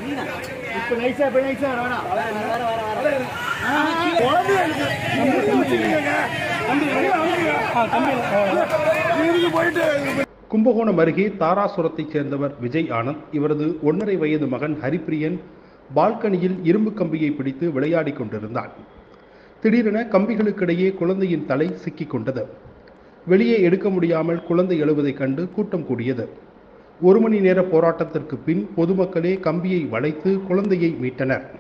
இப்ப நைஸா இப்ப நைஸா வேணாம் ஆ, குழந்தை இருக்கு. தம்பி வச்சுக்கோங்க. தம்பி, வெளிய வந்துருங்க. இதுக்கு போயிட்டு கும்பகோணம் அருகே தாராசுரத்தைச் சேர்ந்தவர் விஜய் ஆனந்த் இவரது ஒன்றரை வயது மகன் ஹரிப்பிரியன் பால்கனியில் இரும்பு கம்பியை பிடித்து விளையாடிக் கொண்டிருந்தான் திடீரென கம்பிகளுக்கிடையே குழந்தையின் தலை சிக்கிக் கொண்டது வெளியே எடுக்க முடியாமல் குழந்தை எழுவதைக் கண்டு கூட்டம் கூடியது ஒரு மணி நேர போராட்டத்திற்கு பின் பொதுமக்களே கம்பியை வளைத்து குழந்தையை மீட்டனர்